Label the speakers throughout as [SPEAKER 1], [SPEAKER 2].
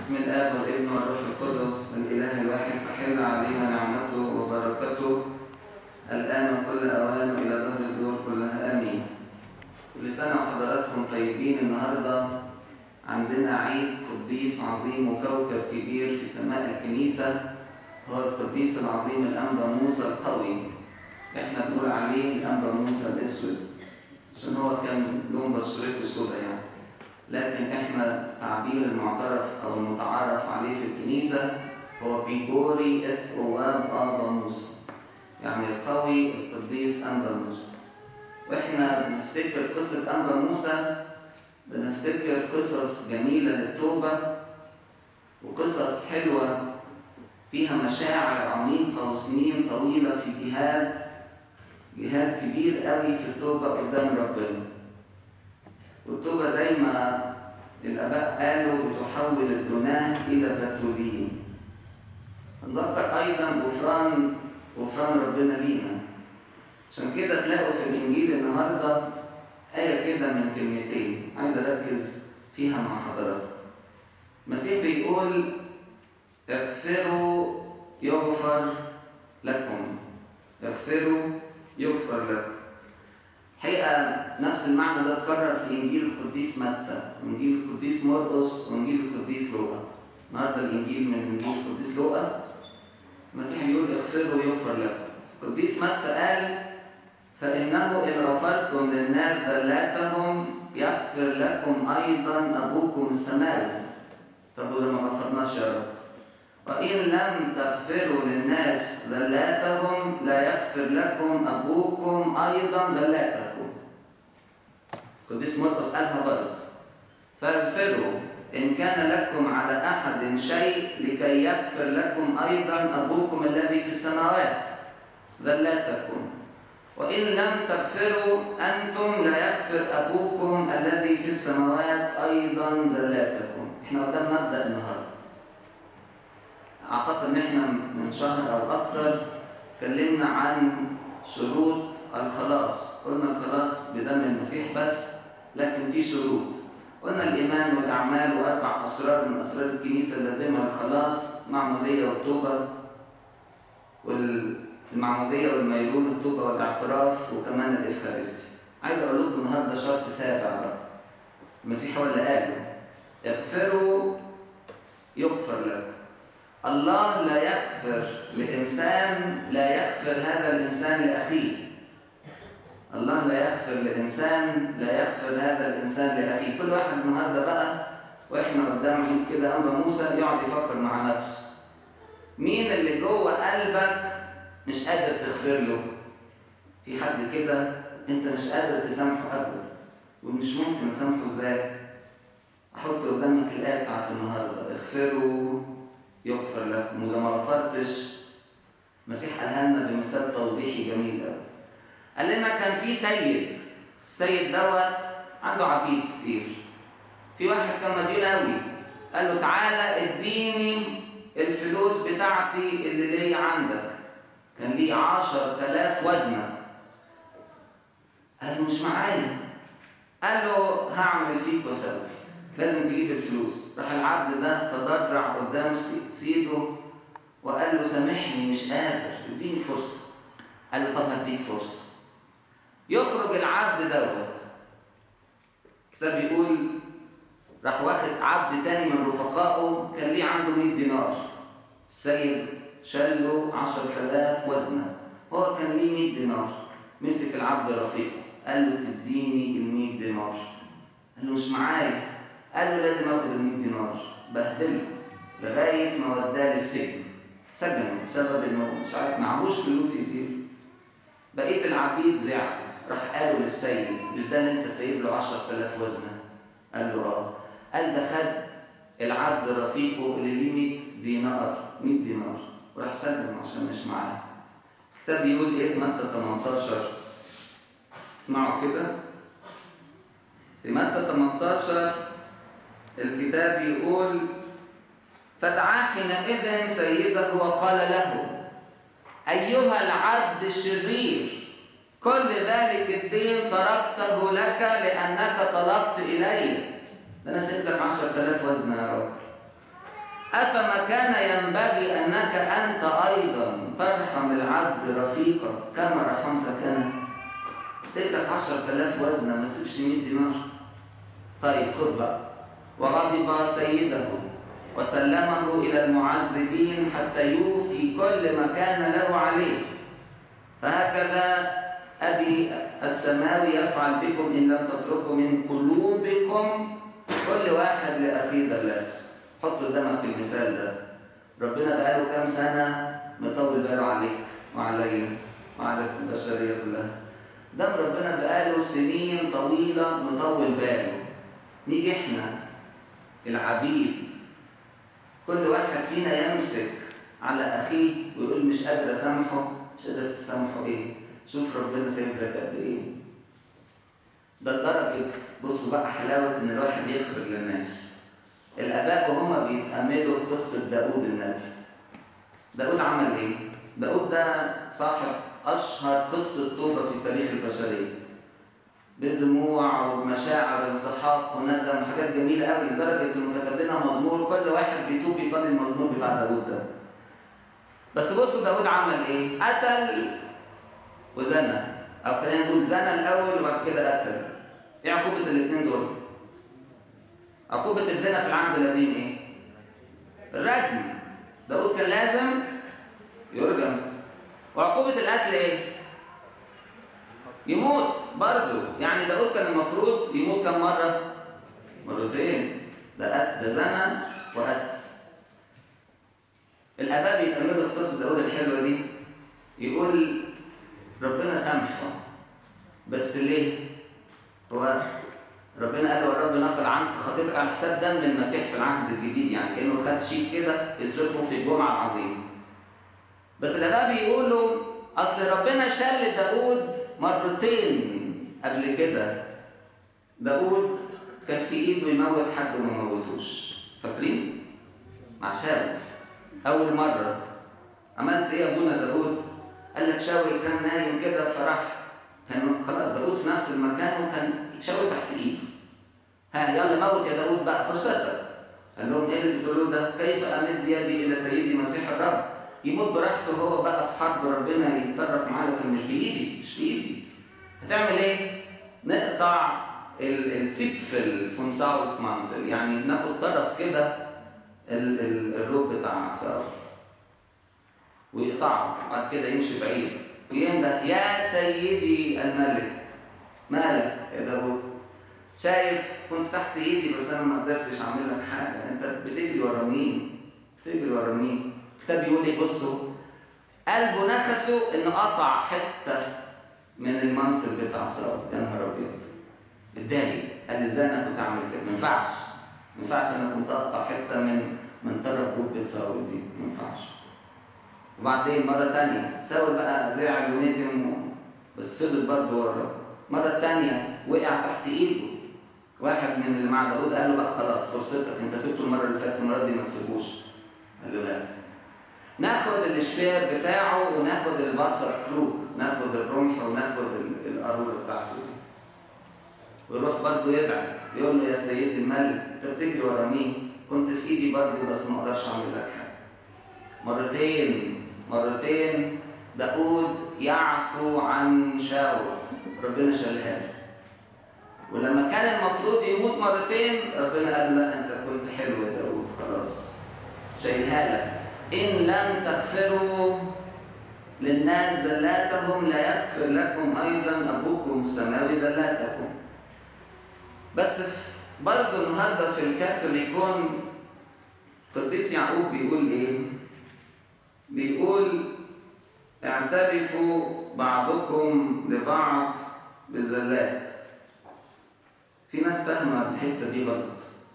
[SPEAKER 1] بسم الآب والابن والروح القدس الإله الواحد تحل علينا نعمته وبركته الآن وكل أوان إلى ظهر الدور كلها آمين. كل سنة وحضراتكم طيبين النهاردة عندنا عيد قديس عظيم وكوكب كبير في سماء الكنيسة هو القديس العظيم الأنبا موسى القوي احنا بنقول عليه الأنبا موسى الأسود عشان هو كان لون بشرته سوداء يعني لكن احنا التعبير المعترف او المتعارف عليه في الكنيسه هو بيجوري اف اواب ابا موسى يعني القوي القديس انبا موسى واحنا بنفتكر قصه انبا موسى بنفتكر قصص جميله للتوبه وقصص حلوه فيها مشاعر عميقه وسنين طويله في جهاد جهاد كبير قوي في التوبه قدام ربنا والتوبة زي ما الآباء قالوا بتحول الجناه إلى بتولين. نذكر أيضا غفران غفران ربنا لينا. عشان كده تلاقوا في الإنجيل النهاردة آية كده من كلمتين عايز أركز فيها مع حضراتكم. المسيح بيقول اغفروا يغفر لكم. اغفروا يغفر لكم. حقيقة نفس المعنى ده اتكرر في إنجيل القديس متى وإنجيل القديس مرقس وإنجيل القديس لوقا. النهارده الإنجيل من إنجيل القديس لوقا المسيح بيقول اغفروا يغفر لكم. القديس متى قال فإنه إن غفرتم للناس ذلاتهم يغفر لكم أيضا أبوكم السماوي. طب وإذا ما غفرناش يا رب؟ وإن لم تغفروا للناس ذلاتهم لا يغفر لكم أبوكم أيضا ذلاتكم. القديس مرقس قالها برضه. فاغفروا إن كان لكم على أحد شيء لكي يغفر لكم أيضا أبوكم الذي في السماوات ذلاتكم. وإن لم تغفروا أنتم لا يغفر أبوكم الذي في السماوات أيضا ذلاتكم. إحنا قدام مبدأ النهارده. اعتقد ان احنا من شهر او اكتر اتكلمنا عن شروط الخلاص قلنا الخلاص بدم المسيح بس لكن في شروط قلنا الايمان والاعمال واربع اسرار من اسرار الكنيسه اللازمه للخلاص معموديه والتوبه والمعموديه والميلون التوبه والاعتراف وكمان الافخارستي عايز اقول لكم النهارده شرط سابع بقى المسيح هو اللي قاله اغفروا يغفر لكم الله لا يغفر لإنسان لا يغفر هذا الإنسان لأخيه الله لا يغفر لإنسان لا يغفر هذا الإنسان لأخيه كل واحد النهاردة بقى وإحنا قدام عيد كده أمر موسى يقعد يفكر مع نفسه مين اللي جوه قلبك مش قادر تغفر له في حد كده أنت مش قادر تسامحه أبدا ومش ممكن أسامحه إزاي أحط قدامك الآية بتاعت النهاردة اغفروا يغفر لكم واذا ما غفرتش المسيح قالها لنا بمثال توضيحي جميل قوي قال لنا كان في سيد السيد دوت عنده عبيد كتير في واحد كان مديون قوي قال له تعالى اديني الفلوس بتاعتي اللي ليا عندك كان ليه عشر تلاف وزنة قال له مش معايا قال له هعمل فيك واسوي لازم تجيب الفلوس راح العبد ده تضرع قدام سيده وقال له سامحني مش قادر اديني فرصه قال له طب هديك فرصه يخرج العبد دوت الكتاب بيقول راح واخد عبد تاني من رفقائه كان ليه عنده 100 دينار السيد شال له 10000 وزنه هو كان ليه 100 دينار مسك العبد رفيقه قال له تديني ال 100 دينار قال له مش معايا قال له لازم اخد ال 100 دينار بهدله لغايه ما وداه للسجن سجنه بسبب انه مش عارف معهوش فلوس كتير بقيه العبيد زعل راح قالوا للسيد مش ده اللي انت سايب له 10000 وزنه قال له اه قال ده خد العبد رفيقه اللي ليه 100 دينار 100 دينار وراح سجنه عشان مش معاه الكتاب بيقول ايه في متى 18 اسمعوا كده في متى 18 الكتاب يقول فدعا حينئذ سيده وقال له أيها العبد الشرير كل ذلك الدين تركته لك لأنك طلبت إلي ده أنا سبت لك 10000 وزن يا رب أفما كان ينبغي أنك أنت أيضا ترحم العبد رفيقك كما رحمتك أنا سيب لك 10000 وزنة ما تسيبش 100 دينار طيب خد بقى وغضب سيده وسلمه إلى المعذبين حتى يوفي كل ما كان له عليه فهكذا أبي السماوي يفعل بكم إن لم تتركوا من قلوبكم كل واحد لأخيه دلاته حط قدامك المثال ده ربنا بقاله كام سنة مطول باله عليك وعليا وعلى البشرية كلها دم ربنا بقاله سنين طويلة مطول باله نيجي احنا العبيد كل واحد فينا يمسك على أخيه ويقول مش قادر أسامحه مش قادر تسامحه إيه شوف ربنا سايب لك قد إيه ده لدرجة بصوا بقى حلاوة إن الواحد يغفر للناس الآباء وهم بيتأملوا في قصة داود النبي داود عمل إيه؟ داود ده صاحب أشهر قصة توبة في تاريخ البشرية بدموع ومشاعر انسحاق وندم وحاجات جميلة قوي لدرجة إنه كتب لنا مزمور كل واحد بيتوب يصلي المزمور بتاع داود ده بس بصوا داود عمل إيه؟ قتل وزنى أو خلينا نقول زنى الأول وبعد كده قتل إيه عقوبة الاثنين دول؟ عقوبة الزنا في العهد القديم ايه؟ الرجم داود كان لازم يرجم وعقوبة القتل ايه؟ يموت برضه يعني داود كان المفروض يموت كم مرة؟ مرتين ده ده زنا وقتل الآباء بيكملوا في قصة داود الحلوة دي يقول ربنا سامحه بس ليه؟ هو ربنا قال والرب نقل عنك خطيتك على حساب دم المسيح في العهد الجديد يعني كانه خد شيء كده يصرفه في الجمعه العظيمه. بس الاباء بيقولوا اصل ربنا شل داود مرتين قبل كده. داود كان في ايده يموت حد وما موتوش. فاكرين؟ مع شاول. اول مره عملت ايه يا ابونا داود؟ قال لك شاول كان نايم كده فراح كان خلاص داود في نفس المكان وكان شاول تحت ايده. ها يلا موت يا داود بقى فرصتك قال لهم ايه اللي بتقولوه ده كيف امد يدي الى سيدي مسيح الرب يموت براحته هو بقى في حرب ربنا يتصرف معاه لكن مش بايدي مش بايدي هتعمل ايه نقطع السيف الفونساوس مانتل يعني ناخد طرف كده الروب بتاع ساول ويقطعه بعد كده يمشي بعيد وينده يا سيدي الملك مالك يا داود شايف كنت تحت ايدي بس انا ما قدرتش اعمل لك حاجه انت بتجري ورا مين بتجري ورا مين الكتاب بيقول لي بصوا قلبه نفسه ان قطع حته من المنطق بتاع ساره يا نهار ابيض اتضايق قال ازاي انا كنت اعمل كده ما ينفعش ما ينفعش انا كنت اقطع حته من من طرف جبه ساره دي ما ينفعش وبعدين مره ثانيه ساول بقى زعل وندم بس فضل برضه وراه مرة تانية وقع تحت ايده واحد من اللي مع داود قال له بقى خلاص فرصتك انت سبته المرة اللي فاتت المرة دي ما تسيبوش قال له لا ناخد الشفير بتاعه وناخد البصر كروك ناخد الرمح وناخد القارورة بتاعته دي ويروح برضه يدعي يقول له يا سيدي الملك انت بتجري ورا مين؟ كنت في ايدي برضه بس ما اقدرش اعمل لك حاجه. مرتين مرتين داود يعفو عن شاول ربنا شالها له. ولما كان المفروض يموت مرتين ربنا قال له لا انت كنت حلو يا داود خلاص شايلها لك ان لم تغفروا للناس زلاتهم لا يغفر لكم ايضا ابوكم السماوي زلاتكم بس برضه النهارده في الكاثوليكون قديس يعقوب بيقول ايه؟ بيقول اعترفوا بعضكم لبعض بالزلات في ناس فاهمه الحته دي غلط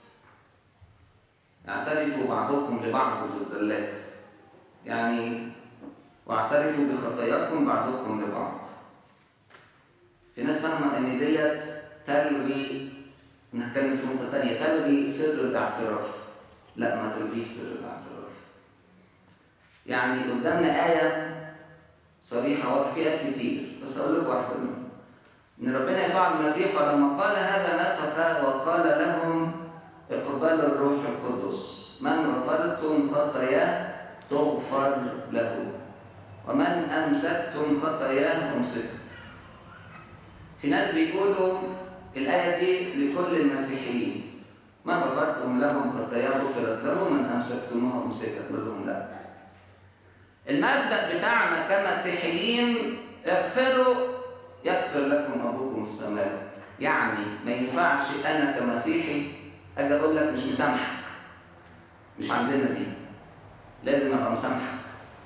[SPEAKER 1] اعترفوا بعضكم لبعض بالزلات يعني واعترفوا بخطاياكم بعضكم لبعض في ناس فاهمه ان ديت تلغي نتكلم في نقطه ثانيه تلغي سر الاعتراف لا ما تلغيش سر الاعتراف يعني قدامنا ايه صريحه واضحه في ايات كتير بس اقول لكم واحده منهم ان ربنا يسوع المسيح لما قال هذا نفخ وقال لهم اقبال الروح القدس من غفرتم خطاياه تغفر له ومن أمسكتم خطاياه أمسك في ناس بيقولوا الآية دي لكل المسيحيين من غفرتم لهم خطاياه غفرت لهم من أمسكتموها أمسكت بقول لهم لا المبدأ بتاعنا كمسيحيين اغفروا يغفر لكم أبوكم السماوي يعني ما ينفعش أنا كمسيحي أجي أقول لك مش مسامحك مش عندنا دي لازم أبقى مسامحك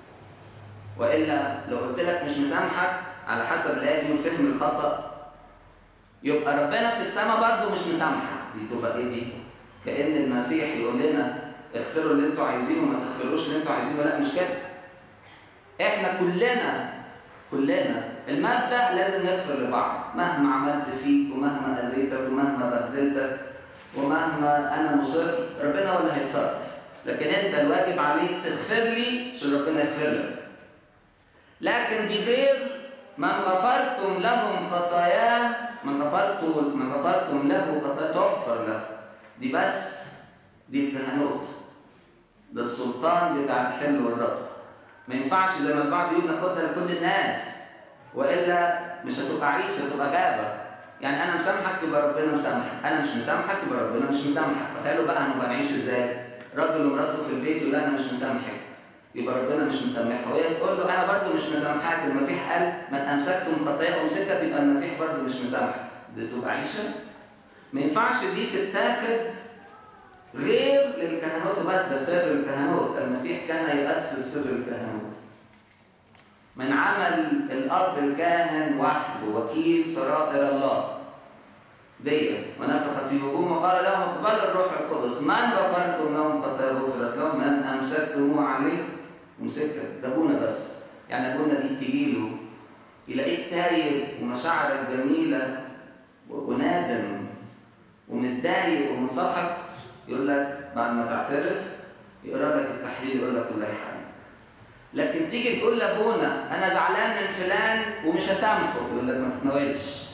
[SPEAKER 1] وإلا لو قلت لك مش مسامحك على حسب الآية دي وفهم الخطأ يبقى ربنا في السماء برضه مش مسامحك دي تبقى إيه دي؟ كأن المسيح يقول لنا اغفروا اللي انتوا عايزينه وما تغفروش اللي انتوا عايزينه لا مش كده احنا كلنا كلنا المبدا لازم نغفر لبعض مهما عملت فيك ومهما اذيتك ومهما بهدلتك ومهما انا مصر ربنا هو اللي هيتصرف لكن انت الواجب عليك تغفر لي عشان ربنا يغفر لك لكن دي غير من غفرتم لهم خطاياه من غفرتم من غفرتم له خطاياه تغفر له دي بس دي الكهنوت ده السلطان بتاع الحل والربط ما ينفعش زي ما البعض يقول ناخدها لكل الناس والا مش هتبقى عيشه هتبقى غابه يعني انا مسامحك يبقى ربنا مسامحك انا مش مسامحك يبقى ربنا مش مسامحك تخيلوا بقى هنبقى نعيش ازاي راجل ومراته في البيت يقول انا مش مسامحك يبقى ربنا مش مسامحها وهي تقول له انا برضو مش مسامحاك المسيح قال من امسكتم خطايا امسكت يبقى المسيح برضو مش مسامحك دي تبقى عيشه ما ينفعش دي تتاخد غير للكهنوت بس ده سر الكهنوت المسيح كان يؤسس سر الكهنوت من عمل الأب الكاهن وحده وكيل سرائر الله ديت ونفخ في وجوههم وقال لهم اقبلوا الروح القدس من غفرتم لهم خطايا غفرت لهم من امسكتموه عليه مسكت ده ابونا بس يعني ابونا دي تجيله يلاقيك تايب ومشاعرك جميله ونادم ومتضايق ومنصحك يقول لك بعد ما تعترف يقرا لك التحليل يقول لك الله يحل لكن تيجي تقول لابونا انا زعلان من فلان ومش هسامحه يقول لك ما تتناولش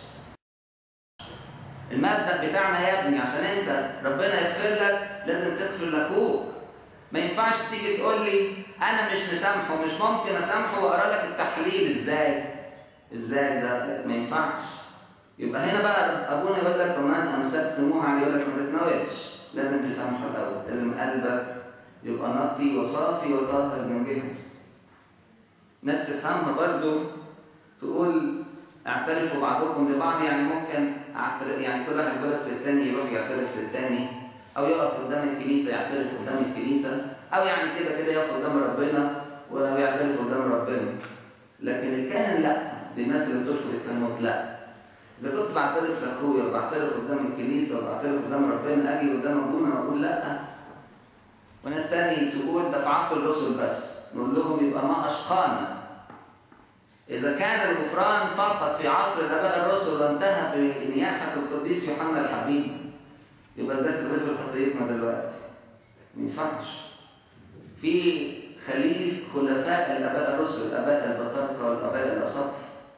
[SPEAKER 1] المبدا بتاعنا يا ابني عشان انت ربنا يغفر لك لازم تغفر لاخوك ما ينفعش تيجي تقول لي انا مش مسامحه مش ممكن اسامحه واقرا لك التحليل ازاي ازاي ده ما ينفعش يبقى هنا بقى ابونا يقول لك كمان امسكتموه عليه يقول لك ما تتناولش لازم تسامحه الاول لازم قلبك يبقى نقي وصافي وطاهر من جهه ناس تفهمها برضو تقول اعترفوا بعضكم لبعض يعني ممكن اعترف يعني كل واحد يقول للتاني يروح يعترف للتاني او يقف قدام الكنيسه يعترف قدام الكنيسه او يعني كده كده يقف قدام ربنا ويعترف قدام ربنا لكن الكاهن لا دي الناس اللي بترفض الكهنوت لا اذا كنت بعترف لاخويا وبعترف قدام الكنيسه وبعترف قدام ربنا اجي قدام ابونا واقول لا وناس تاني تقول ده في عصر الرسل بس نقول لهم يبقى ما اشقانا إذا كان الغفران فقط في عصر الآباء الرسل وانتهى بنياحة القديس يوحنا الحبيب يبقى ازاي تغفر خطيتنا دلوقتي؟ ما ينفعش. في خليف خلفاء الآباء الرسل الآباء البطاركة والآباء الأساطر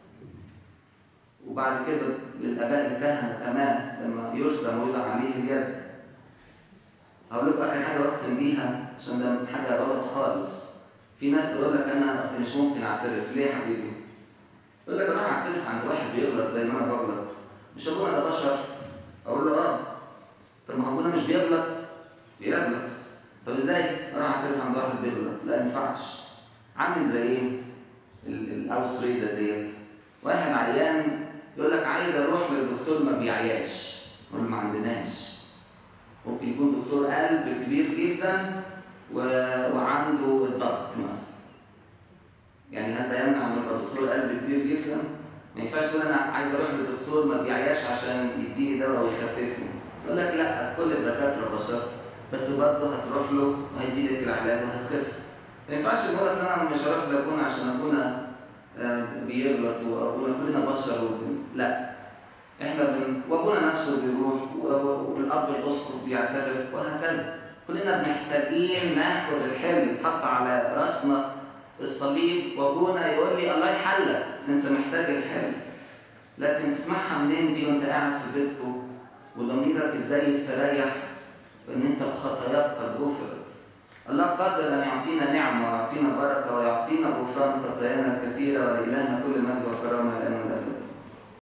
[SPEAKER 1] وبعد كده للآباء الكهنة كمان لما يرسم ويضع عليه اليد هقول لكم آخر حاجة بختم بيها عشان ده حاجة غلط خالص في ناس تقول لك انا اصل مش ممكن اعترف ليه يا حبيبي يقول لك انا هعترف عند واحد بيغلط زي ما انا بغلط مش ابونا ده بشر اقول له اه طب ما هو ابونا مش بيغلط بيغلط طب ازاي انا هعترف عند واحد بيغلط لا ما ينفعش عامل زي ايه الاوس ريدا ديت واحد عيان يقول لك عايز اروح للدكتور ما بيعياش نقول ما عندناش ممكن يكون دكتور قلب كبير جدا و... وعنده الضغط مثلا يعني هذا يمنع من يبقى دكتور قلب كبير جدا ما ينفعش تقول انا عايز اروح للدكتور ما بيعياش عشان يديني دواء ويخففني يقول لك لا كل الدكاتره بشر بس برضه هتروح له وهيدي لك العلاج وهتخف ما ينفعش نقول اصل انا مش هروح لابونا عشان ابونا بيغلط وابونا كلنا بشر وبن... لا احنا بن... وابونا نفسه بيروح والاب الاسقف بيعترف وهكذا كلنا محتاجين ناخد الحلم يتحط على راسنا الصليب وابونا يقول لي الله يحلك انت محتاج الحلم لكن تسمعها منين دي وانت قاعد في بيتكم وضميرك ازاي يستريح وان انت بخطاياك قد غفرت الله قادر ان يعطينا نعمه ويعطينا بركه ويعطينا غفران خطايانا الكثيره ولالهنا كل مجد وكرامه الان والابد